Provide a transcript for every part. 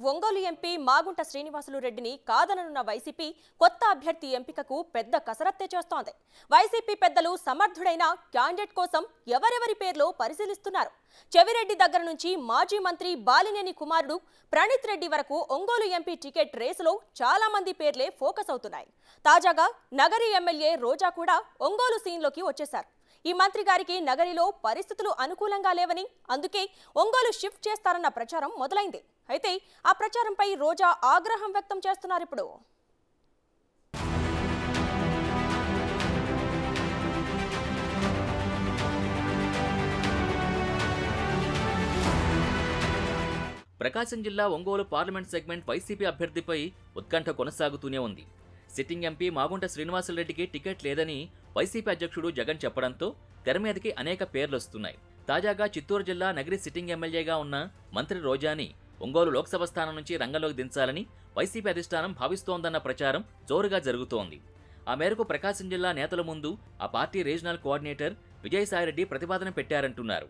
Ongole MP Magunta Srinivasulu రెడ్డిని కాదననున్న YCP కొత్త అభ్యర్థి ఎంపికకు పెద్ద కసరత్తే చేస్తోంది వైసీపీ పెద్దలు సమర్థుడైన క్యాండిడేట్ కోసం ఎవరెవరి పేర్లో పరిశీలిస్తున్నారు చెవిరెడ్డి దగ్గర నుంచి మాజీ మంత్రి బాలినేని కుమారుడు ప్రణీత్ రెడ్డి వరకు ఒంగోలు ఎంపీ టికెట్ రేసులో చాలా మంది పేర్లే ఫోకస్ అవుతున్నాయి తాజాగా నగరి ఎమ్మెల్యే రోజా కూడా ఒంగోలు సీన్లోకి వచ్చేశారు ఈ మంత్రి గారికి నగరిలో పరిస్థితులు అనుకూలంగా లేవని అందుకే ఒంగోలు షిఫ్ట్ చేస్తారన్న ప్రచారం మొదలైంది అయితే ఆ ప్రచారంపై రోజా ఆగ్రహం వ్యక్తం చేస్తున్నారు ఇప్పుడు ప్రకాశం జిల్లా ఒంగోలు పార్లమెంట్ సెగ్మెంట్ వైసీపీ అభ్యర్థిపై ఉత్కంఠ కొనసాగుతూనే ఉంది సిట్టింగ్ ఎంపీ మాగుంట శ్రీనివాసులరెడ్డికి టికెట్ లేదని వైసీపీ అధ్యక్షుడు జగన్ చెప్పడంతో తెర మీదకి అనేక పేర్లొస్తున్నాయి తాజాగా చిత్తూరు జిల్లా నగరి సిట్టింగ్ ఎమ్మెల్యేగా ఉన్న మంత్రి రోజాని ఒంగోలు లోక్సభ స్థానం నుంచి రంగంలోకి దించాలని వైసీపీ అధిష్టానం భావిస్తోందన్న ప్రచారం జోరుగా జరుగుతోంది ఆ మేరకు ప్రకాశం జిల్లా నేతల ముందు ఆ పార్టీ రీజనల్ కోఆర్డినేటర్ విజయసాయిరెడ్డి ప్రతిపాదన పెట్టారంటున్నారు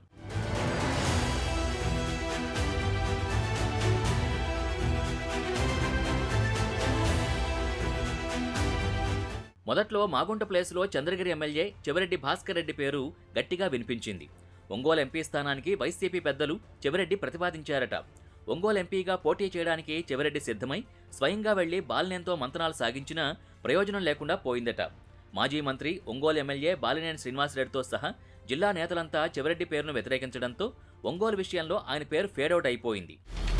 మొదట్లో మాగుంట ప్లేస్లో చంద్రగిరి ఎమ్మెల్యే చెవిరెడ్డి భాస్కర్ రెడ్డి పేరు గట్టిగా వినిపించింది ఒంగోలు ఎంపీ స్థానానికి వైసీపీ పెద్దలు చెవిరెడ్డి ప్రతిపాదించారట ఒంగోలు ఎంపీగా పోటీ చేయడానికి చెవిరెడ్డి సిద్ధమై స్వయంగా వెళ్లి బాలినేనితో మంతనాలు సాగించినా ప్రయోజనం లేకుండా పోయిందట మాజీ మంత్రి ఒంగోలు ఎమ్మెల్యే బాలినేని శ్రీనివాసరెడ్డితో సహా జిల్లా నేతలంతా చెవిరెడ్డి పేరును వ్యతిరేకించడంతో ఒంగోలు విషయంలో ఆయన పేరు ఫేడౌట్ అయిపోయింది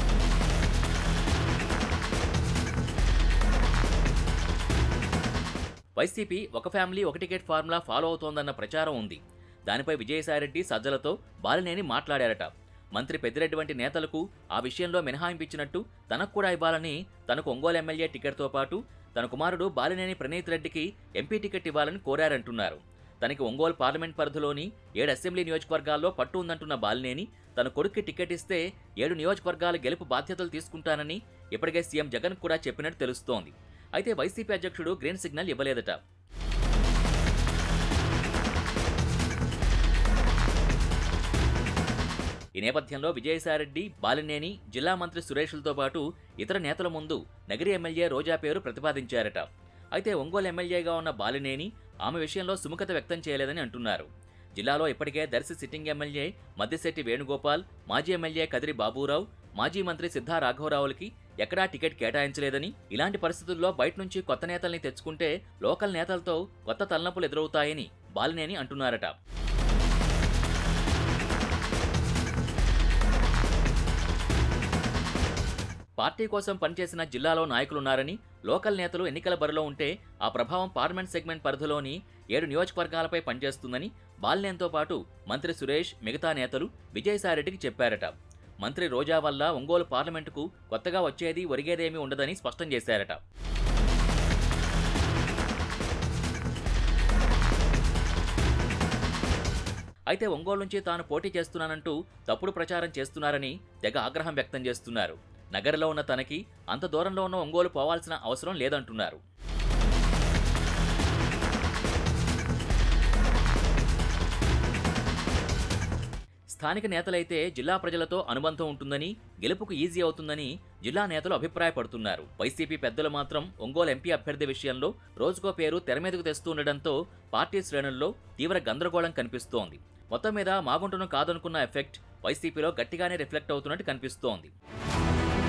వైసీపీ ఒక ఫ్యామిలీ ఒక టికెట్ ఫార్ములా ఫాలో అవుతోందన్న ప్రచారం ఉంది దానిపై విజయసాయిరెడ్డి సజ్జలతో బాలినేని మాట్లాడారట మంత్రి పెద్దిరెడ్డి వంటి నేతలకు ఆ విషయంలో మినహాయింపించినట్టు తనకు కూడా ఇవ్వాలని తనకు ఒంగోలు ఎమ్మెల్యే టికెట్తో పాటు తన కుమారుడు బాలినేని ప్రణీత్ రెడ్డికి ఎంపీ టికెట్ ఇవ్వాలని కోరారంటున్నారు తనకి ఒంగోలు పార్లమెంట్ పరిధిలోని ఏడు అసెంబ్లీ నియోజకవర్గాల్లో పట్టు ఉందంటున్న బాలినేని తన కొడుక్కి టికెట్ ఇస్తే ఏడు నియోజకవర్గాల గెలుపు బాధ్యతలు తీసుకుంటానని ఇప్పటికే సీఎం జగన్ కూడా చెప్పినట్టు తెలుస్తోంది అయితే వైసీపీ అధ్యక్షుడు గ్రీన్ సిగ్నల్ ఇవ్వలేదట ఈ నేపథ్యంలో విజయసాయిరెడ్డి బాలినేని జిల్లా మంత్రి సురేష్లతో పాటు ఇతర నేతల ముందు నగరి ఎమ్మెల్యే రోజా పేరు ప్రతిపాదించారట అయితే ఒంగోలు ఎమ్మెల్యేగా ఉన్న బాలినేని ఆమె విషయంలో సుముఖత వ్యక్తం చేయలేదని అంటున్నారు జిల్లాలో ఇప్పటికే దర్శి సిట్టింగ్ ఎమ్మెల్యే మద్దిశెట్టి వేణుగోపాల్ మాజీ ఎమ్మెల్యే కదిరి బాబురావు మాజీ మంత్రి సిద్ధా రాఘవరావులకి ఎక్కడా టికెట్ కేటాయించలేదని ఇలాంటి పరిస్థితుల్లో బయట నుంచి కొత్త నేతల్ని తెచ్చుకుంటే లోకల్ నేతలతో కొత్త తలనొప్పులు ఎదురవుతాయని బాలినేని అంటున్నారట పార్టీ కోసం పనిచేసిన జిల్లాలో నాయకులున్నారని లోకల్ నేతలు ఎన్నికల బరిలో ఉంటే ఆ ప్రభావం పార్లమెంట్ సెగ్మెంట్ పరిధిలోని ఏడు నియోజకవర్గాలపై పనిచేస్తుందని బాలినేనితో పాటు మంత్రి సురేష్ మిగతా నేతలు విజయసాయిరెడ్డికి చెప్పారట మంత్రి రోజా వల్ల ఒంగోలు పార్లమెంటుకు కొత్తగా వచ్చేది ఒరిగేదేమీ ఉండదని స్పష్టం చేశారట అయితే ఒంగోలు నుంచి తాను పోటీ చేస్తున్నానంటూ తప్పుడు ప్రచారం చేస్తున్నారని తెగ ఆగ్రహం వ్యక్తం చేస్తున్నారు నగరంలో ఉన్న తనకి అంత దూరంలో ఉన్న ఒంగోలు పోవాల్సిన అవసరం లేదంటున్నారు స్థానిక నేతలైతే జిల్లా ప్రజలతో అనుబంధం ఉంటుందని గెలుపుకు ఈజీ అవుతుందని జిల్లా నేతలు అభిప్రాయపడుతున్నారు వైసీపీ పెద్దలు మాత్రం ఒంగోలు ఎంపీ అభ్యర్థి విషయంలో రోజుకో పేరు తెర మీదకు తెస్తుండటంతో పార్టీ శ్రేణుల్లో తీవ్ర గందరగోళం కనిపిస్తోంది మొత్తం మీద మాగుంటను కాదనుకున్న ఎఫెక్ట్ వైసీపీలో గట్టిగానే రిఫ్లెక్ట్ అవుతున్నట్టు కనిపిస్తోంది